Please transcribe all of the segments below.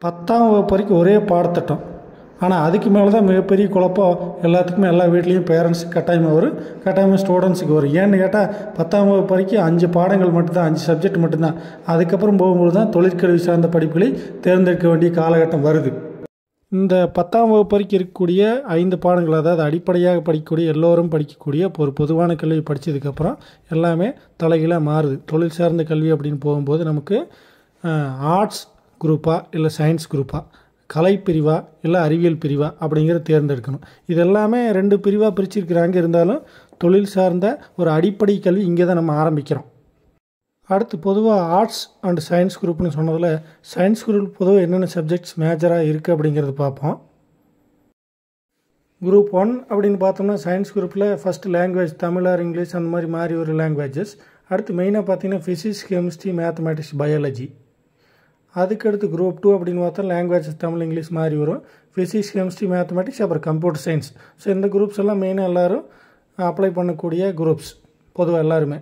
பத்தாம் வகுப்பு வரைக்கும் ஒரே பாடத்திட்டம் ஆனால் அதுக்கு மேலே தான் மிகப்பெரிய குழப்பம் எல்லாத்துக்குமே எல்லா வீட்லேயும் பேரண்ட்ஸுக்கு கட்டாயமாக வரும் கட்டாயமாக ஸ்டூடெண்ட்ஸுக்கு வரும் ஏன்னு கேட்டால் பத்தாம் வகுப்பு வரைக்கும் அஞ்சு பாடங்கள் மட்டும்தான் அஞ்சு சப்ஜெக்ட் மட்டும்தான் அதுக்கப்புறம் போகும்போது தான் தொழிற்கல்வி சார்ந்த படிப்புகளை தேர்ந்தெடுக்க வேண்டிய காலகட்டம் வருது இந்த பத்தாம் வகுப்பு வரைக்கும் இருக்கக்கூடிய ஐந்து பாடங்கள் அதாவது அடிப்படையாக படிக்கக்கூடிய எல்லோரும் படிக்கக்கூடிய ஒரு பொதுவான கல்வி படித்ததுக்கப்புறம் எல்லாமே தலைகீழாக மாறுது தொழில் சார்ந்த கல்வி அப்படின்னு போகும்போது நமக்கு ஆர்ட்ஸ் குரூப்பா இல்லை சயின்ஸ் குரூப்பா கலை பிரிவா இல்லை அறிவியல் பிரிவா அப்படிங்கிறத தேர்ந்தெடுக்கணும் இது எல்லாமே ரெண்டு பிரிவாக பிரிச்சிருக்கிறாங்க இருந்தாலும் தொழில் சார்ந்த ஒரு அடிப்படை கல்வி இங்கே தான் நம்ம ஆரம்பிக்கிறோம் அடுத்து பொதுவாக ஆர்ட்ஸ் அண்ட் சயின்ஸ் குரூப்னு சொன்னதில் சயின்ஸ் குரூப் பொதுவாக என்னென்ன சப்ஜெக்ட்ஸ் மேஜராக இருக்குது அப்படிங்கிறத பார்ப்போம் குரூப் ஒன் அப்படின்னு பார்த்தோம்னா சயின்ஸ் குரூப்பில் first language Tamil or English அந்த மாதிரி மாறி ஒரு லாங்குவேஜஸ் அடுத்து மெயினாக பார்த்தீங்கன்னா ஃபிசிக்ஸ் கெமிஸ்ட்ரி மேத்தமேட்டிக்ஸ் பயாலஜி அதுக்கடுத்து குரூப் டூ அப்படின்னு பார்த்தா லாங்குவேஜ் தமிழ் இங்கிலீஷ் மாதிரி வரும் ஃபிசிக்ஸ் கெமிஸ்ட்ரி மேத்தமேட்டிக்ஸ் அப்புறம் கம்ப்யூட்டர் சயின்ஸ் ஸோ இந்த குரூப்ஸ் எல்லாம் மெயினாக எல்லோரும் அப்ளை பண்ணக்கூடிய குரூப்ஸ் பொதுவாக எல்லாருமே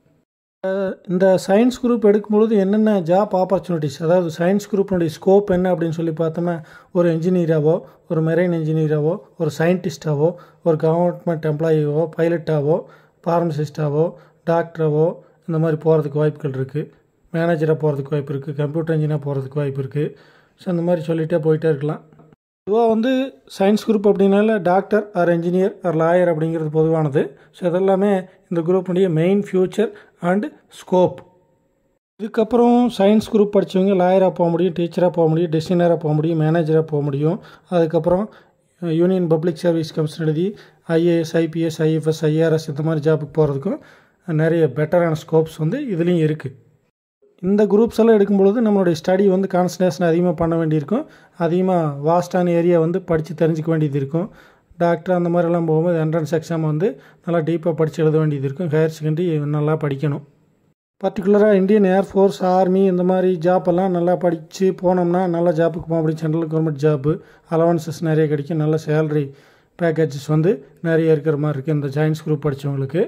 இந்த சயின்ஸ் குரூப் எடுக்கும்பொழுது என்னென்ன ஜாப் ஆப்பர்ச்சுனிட்டிஸ் அதாவது சயின்ஸ் குரூப்பினுடைய ஸ்கோப் என்ன அப்படின்னு சொல்லி பார்த்தோம்னா ஒரு இன்ஜினியராகவோ ஒரு மெரைன் இன்ஜினியராகவோ ஒரு சயின்டிஸ்டாவோ ஒரு கவர்மெண்ட் எம்ப்ளாயிவோ பைலட்டாவோ ஃபார்மசிஸ்டாவோ டாக்டராவோ இந்த மாதிரி போகிறதுக்கு வாய்ப்புகள் இருக்குது மேனேஜராக போகிறதுக்கு வாய்ப்பு இருக்குது கம்ப்யூட்டர் இன்ஜினியராக போகிறதுக்கு வாய்ப்பு இருக்குது ஸோ அந்த மாதிரி சொல்லிகிட்டே போயிட்டே இருக்கலாம் பொதுவாக வந்து சயின்ஸ் குரூப் அப்படின்னால doctor or engineer or lawyer அப்படிங்கிறது பொதுவானது ஸோ இதெல்லாமே இந்த குரூப்னுடைய மெயின் ஃப்யூச்சர் அண்டு ஸ்கோப் இதுக்கப்புறம் சயின்ஸ் குரூப் படித்தவங்க லாயராக போக முடியும் டீச்சராக போக முடியும் டிசைனராக போக முடியும் மேனேஜராக போக முடியும் அதுக்கப்புறம் யூனியன் பப்ளிக் சர்வீஸ் கமிஷன் எழுதி ஐஏஎஸ் ஐபிஎஸ் ஐஎஃப்எஸ் ஐஆர்எஸ் இந்த மாதிரி ஜாபுக்கு போகிறதுக்கும் நிறைய பெட்டரான ஸ்கோப்ஸ் வந்து இதுலேயும் இருக்குது இந்த குரூப்ஸ் எல்லாம் எடுக்கும்பொழுது நம்மளுடைய ஸ்டடி வந்து கான்சன்ட்ரேஷன் அதிகமாக பண்ண வேண்டியிருக்கும் அதிகமாக வாஸ்டான ஏரியா வந்து படித்து தெரிஞ்சிக்க வேண்டியது இருக்கும் டாக்டர் அந்த மாதிரிலாம் போகும்போது என்ட்ரன்ஸ் எக்ஸாம் வந்து நல்லா டீப்பாக படித்து எழுத வேண்டியது இருக்கும் ஹையர் செகண்டரி நல்லா படிக்கணும் பர்டிகுலராக இந்தியன் ஏர்ஃபோர்ஸ் ஆர்மி இந்த மாதிரி ஜாப் எல்லாம் நல்லா படித்து போனோம்னா நல்ல ஜாப்புக்கு போக முடியும் சென்ட்ரல் கவர்மெண்ட் ஜாப்பு அலவன்சஸ் நிறைய கிடைக்கும் நல்ல சேலரி பேக்கேஜஸ் வந்து நிறைய இருக்கிற மாதிரி இருக்குது இந்த சயின்ஸ் குரூப் படித்தவங்களுக்கு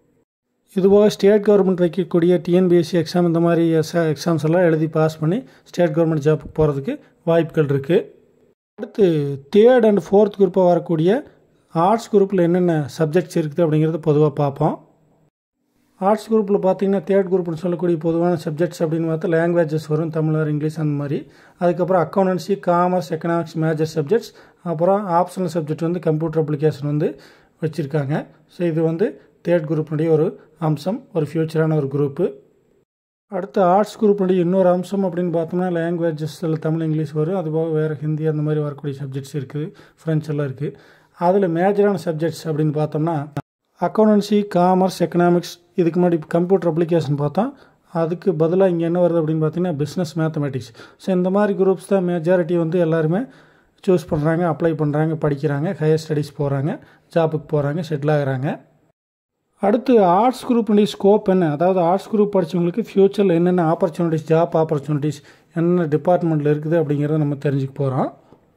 இதுபோக ஸ்டேட் கவர்மெண்ட் வைக்கக்கூடிய டிஎன்பிஎஸ்சி எக்ஸாம் இந்த மாதிரி எக்ஸாம்ஸ் எல்லாம் எழுதி பாஸ் பண்ணி ஸ்டேட் கவர்மெண்ட் ஜாப்புக்கு போகிறதுக்கு வாய்ப்புகள் இருக்குது அடுத்து தேர்ட் அண்ட் ஃபோர்த் குரூப்பாக வரக்கூடிய ஆர்ட்ஸ் குரூப்பில் என்னென்ன சப்ஜெக்ட்ஸ் இருக்குது அப்படிங்கிறத பொதுவாக பார்ப்போம் ஆர்ட்ஸ் குரூப்பில் பார்த்தீங்கன்னா தேர்ட் குரூப்னு சொல்லக்கூடிய பொதுவான சப்ஜெக்ட்ஸ் அப்படின்னு பார்த்தா லாங்குவேஜஸ் வரும் தமிழ் ஆர் இங்கிலீஷ் அந்த மாதிரி அதுக்கப்புறம் accountancy commerce economics major subjects அப்புறம் ஆப்ஷனல் சப்ஜெக்ட் வந்து கம்ப்யூட்டர் அப்ளிகேஷன் வந்து வச்சுருக்காங்க ஸோ இது வந்து தேர்ட் குரூப்னுடைய ஒரு அம்சம் ஒரு ஃப்யூச்சரான ஒரு குரூப்பு அடுத்து ஆர்ட்ஸ் குரூப்னுடைய இன்னொரு அம்சம் அப்படின்னு பார்த்தோம்னா லாங்குவேஜஸில் தமிழ் இங்கிலீஷ் வரும் அதுபோக வேறு ஹிந்தி அந்த மாதிரி வரக்கூடிய சப்ஜெக்ட்ஸ் இருக்குது ஃப்ரெஞ்ச் எல்லாம் இருக்குது அதில் மேஜரான சப்ஜெக்ட்ஸ் அப்படின்னு பார்த்தோம்னா அக்கௌண்டன்சி காமர்ஸ் எக்கனாமிக்ஸ் இதுக்கு முன்னாடி கம்ப்யூட்டர் அப்ளிகேஷன் பார்த்தோம் அதுக்கு பதிலாக இங்கே என்ன வருது அப்படின்னு பார்த்தீங்கன்னா பிஸ்னஸ் மேத்தமெட்டிக்ஸ் ஸோ இந்த மாதிரி குரூப்ஸ் தான் மெஜாரிட்டி வந்து எல்லாருமே சூஸ் பண்ணுறாங்க அப்ளை பண்ணுறாங்க படிக்கிறாங்க ஹையர் ஸ்டடீஸ் போகிறாங்க ஜாப்புக்கு போகிறாங்க செட்டில் ஆகிறாங்க அடுத்து ஆர்ட்ஸ் குரூப்னுடைய ஸ்கோப் என்ன அதாவது ஆர்ட்ஸ் குரூப் படித்தவங்களுக்கு ஃப்யூச்சரில் என்னென்ன ஆப்பர்ச்சுனிட்டிஸ் ஜாப் ஆப்பர்ச்சுனிட்டிஸ் என்னென்ன டிபார்ட்மெண்ட்டில் இருக்குது அப்படிங்கிறத நம்ம தெரிஞ்சுக்க போகிறோம்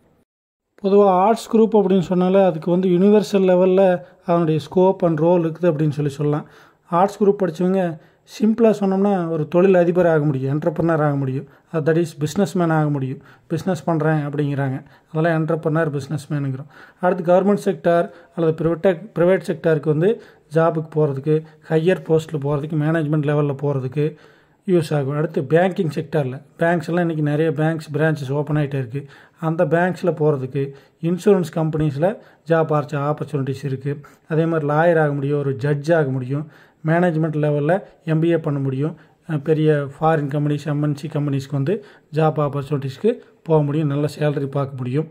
பொதுவாக ஆர்ட்ஸ் குரூப் அப்படின்னு சொன்னாலே அதுக்கு வந்து யூனிவர்சல் லெவலில் அதனுடைய ஸ்கோப் அண்ட் ரோல் இருக்குது அப்படின்னு சொல்லி சொல்லலாம் ஆர்ட்ஸ் குரூப் படித்தவங்க சிம்பிளாக சொன்னோம்னா ஒரு தொழில் அதிபர் ஆக முடியும் என்டர்பிரனர் ஆக முடியும் தட் இஸ் பிஸ்னஸ் மேன் ஆக முடியும் பிஸ்னஸ் பண்ணுறேன் அப்படிங்கிறாங்க அதெல்லாம் என்டர்பிரனர் பிஸ்னஸ் மேனுங்கிறோம் அடுத்து கவர்மெண்ட் செக்டார் அல்லது ப்ரைவேட் ப்ரைவேட் செக்டாருக்கு வந்து ஜாபுக்கு போகிறதுக்கு ஹையர் போஸ்ட்டில் போகிறதுக்கு மேனேஜ்மெண்ட் லெவலில் போகிறதுக்கு யூஸ் ஆகும் அடுத்து பேங்கிங் செக்டாரில் பேங்க்ஸ் எல்லாம் இன்றைக்கி நிறைய பேங்க்ஸ் பிரான்ச்சஸ் ஓப்பன் ஆகிட்டே இருக்குது அந்த பேங்க்ஸில் போகிறதுக்கு இன்சூரன்ஸ் கம்பெனிஸில் ஜாப் ஆர்ச்ச ஆப்பர்ச்சுனிட்டிஸ் இருக்குது அதே மாதிரி லாயர் ஆக முடியும் ஒரு ஜட்ஜ் ஆக முடியும் மேனேஜ்மெண்ட் லெவலில் எம்பிஏ பண்ண முடியும் பெரிய ஃபாரின் கம்பெனிஸ் எம்என்சி கம்பெனிஸ்க்கு வந்து ஜாப் ஆப்பர்ச்சுனிட்டிஸ்க்கு போக முடியும் நல்ல சேலரி பார்க்க முடியும்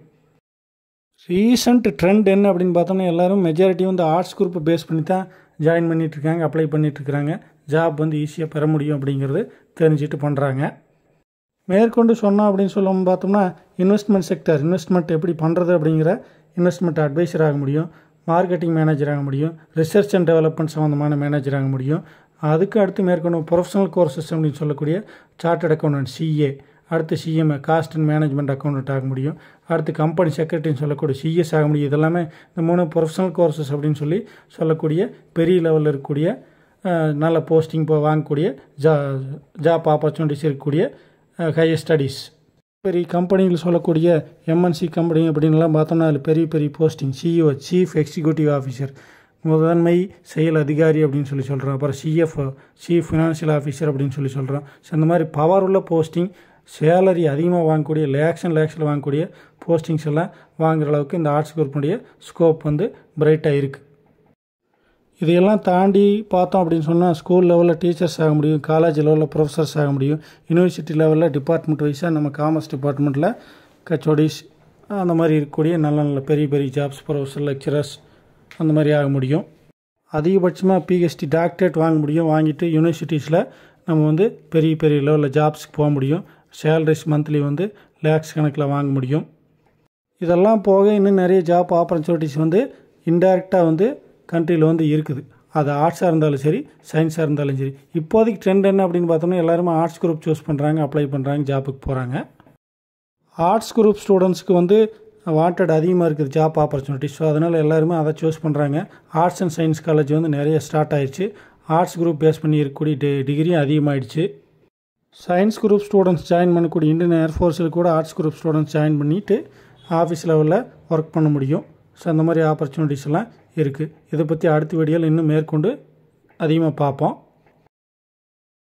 ரீசண்ட் ட்ரெண்ட் என்ன அப்படின்னு பார்த்தோம்னா எல்லோரும் மெஜாரிட்டி வந்து ஆர்ட்ஸ் குரூப்பை பேஸ் பண்ணி தான் ஜாயின் பண்ணிகிட்ருக்காங்க அப்ளை பண்ணிகிட்ருக்காங்க ஜாப் வந்து ஈஸியாக பெற முடியும் அப்படிங்கிறது தெரிஞ்சுட்டு பண்ணுறாங்க மேற்கொண்டு சொன்னோம் அப்படின்னு சொல்லணும் பார்த்தோம்னா இன்வெஸ்ட்மெண்ட் செக்டர் இன்வெஸ்ட்மெண்ட் எப்படி பண்ணுறது அப்படிங்கிற இன்வெஸ்ட்மெண்ட் அட்வைசர் ஆக முடியும் மார்க்கெட்டிங் மேனேஜர் ஆக முடியும் ரிசர்ச் அண்ட் டெவலப்மெண்ட் சம்மந்தமான மேனேஜர் ஆக முடியும் அதுக்கு அடுத்து மேற்கொண்டு ப்ரொஃபஷனல் கோர்சஸ் அப்படின்னு சொல்லக்கூடிய சார்ட்டட் அக்கௌண்டன்ட் சிஏ அடுத்து CMA cost and management accountant ஆக முடியும் அடுத்து கம்பெனி செக்ரட்டரின்னு சொல்லக்கூடிய சிஎஸ் ஆக முடியும் இதெல்லாமே இந்த மூணு ப்ரொஃபஷனல் கோர்சஸ் அப்படின்னு சொல்லி சொல்லக்கூடிய பெரிய லெவலில் இருக்கக்கூடிய நல்ல போஸ்டிங் போ வாங்கக்கூடிய ஜா ஜாப் ஆப்பர்ச்சுனிட்டிஸ் இருக்கக்கூடிய ஹையர் ஸ்டடீஸ் பெரிய கம்பெனிகள் சொல்லக்கூடிய எம்என்சி கம்பெனி அப்படின்லாம் பார்த்தோம்னா அதில் பெரிய பெரிய posting CEO chief executive officer முதன்மை செயல் அதிகாரி அப்படின்னு சொல்லி சொல்கிறோம் அப்புறம் சிஎஃப் சீஃப் ஃபினான்ஷியல் ஆஃபீஸர் அப்படின்னு சொல்லி சொல்கிறோம் ஸோ இந்த மாதிரி பவர் உள்ள போஸ்டிங் சேலரி அதிகமாக வாங்கக்கூடிய லேக்ஸ் அண்ட் லேக்ஸில் வாங்கக்கூடிய போஸ்டிங்ஸ் எல்லாம் வாங்குற அளவுக்கு இந்த ஆர்ட்ஸ் குரூப்பினுடைய ஸ்கோப் வந்து பிரைட்டாக இருக்குது இதையெல்லாம் தாண்டி பார்த்தோம் அப்படின்னு சொன்னால் ஸ்கூல் லெவலில் டீச்சர்ஸ் ஆக முடியும் காலேஜ் லெவலில் ப்ரொஃபஸர்ஸ் ஆக முடியும் யூனிவர்சிட்டி லெவலில் டிபார்ட்மெண்ட் வைஸாக நம்ம காமர்ஸ் டிபார்ட்மெண்ட்டில் கச்சோடிஸ் அந்த மாதிரி இருக்கக்கூடிய நல்ல நல்ல பெரிய பெரிய ஜாப்ஸ் ப்ரொஃபஸர் லெக்சரர்ஸ் அந்த மாதிரி ஆக முடியும் அதிகபட்சமாக பிஹெச்டி டாக்டரேட் வாங்க முடியும் வாங்கிட்டு யூனிவர்சிட்டிஸில் நம்ம வந்து பெரிய பெரிய லெவலில் ஜாப்ஸ்க்கு போக முடியும் சேலரிஸ் மந்த்லி வந்து லேக்ஸ் கணக்கில் வாங்க முடியும் இதெல்லாம் போக இன்னும் நிறைய ஜாப் ஆப்பர்ச்சுனிட்டிஸ் வந்து இன்டைரக்டாக வந்து கண்ட்ரியில் வந்து இருக்குது அது ஆர்ட்ஸாக இருந்தாலும் சரி சயின்ஸாக இருந்தாலும் சரி இப்போதைக்கு ட்ரெண்ட் என்ன அப்படின்னு பார்த்தோம்னா எல்லாருமே ஆர்ட்ஸ் குரூப் சூஸ் பண்ணுறாங்க அப்ளை பண்ணுறாங்க ஜாப்புக்கு போகிறாங்க ஆர்ட்ஸ் குரூப் ஸ்டூடெண்ட்ஸ்க்கு வந்து வாண்டட் அதிகமாக இருக்குது ஜாப் ஆப்பர்ச்சுனிட்டிஸ் ஸோ அதனால் எல்லாருமே அதை சூஸ் பண்ணுறாங்க ஆர்ட்ஸ் அண்ட் சயின்ஸ் காலேஜ் வந்து நிறைய ஸ்டார்ட் ஆயிடுச்சு ஆர்ட்ஸ் குரூப் பேஸ் பண்ணி இருக்கக்கூடிய டி டிகிரியும் அதிகமாகிடுச்சு சயின்ஸ் குரூப் ஸ்டூடெண்ட்ஸ் ஜாயின் பண்ணக்கூடிய இந்தியன் ஏர்ஃபோர்ஸில் கூட ஆர்ட்ஸ் குரூப் ஸ்டூடெண்ட்ஸ் ஜாயின் பண்ணிவிட்டு ஆஃபீஸ் லெவலில் ஒர்க் பண்ண முடியும் ஸோ அந்த மாதிரி ஆப்பர்ச்சுனிட்டிஸ் எல்லாம் இருக்குது இதை பற்றி அடுத்த வீடியோவில் இன்னும் மேற்கொண்டு அதிகமாக பார்ப்போம்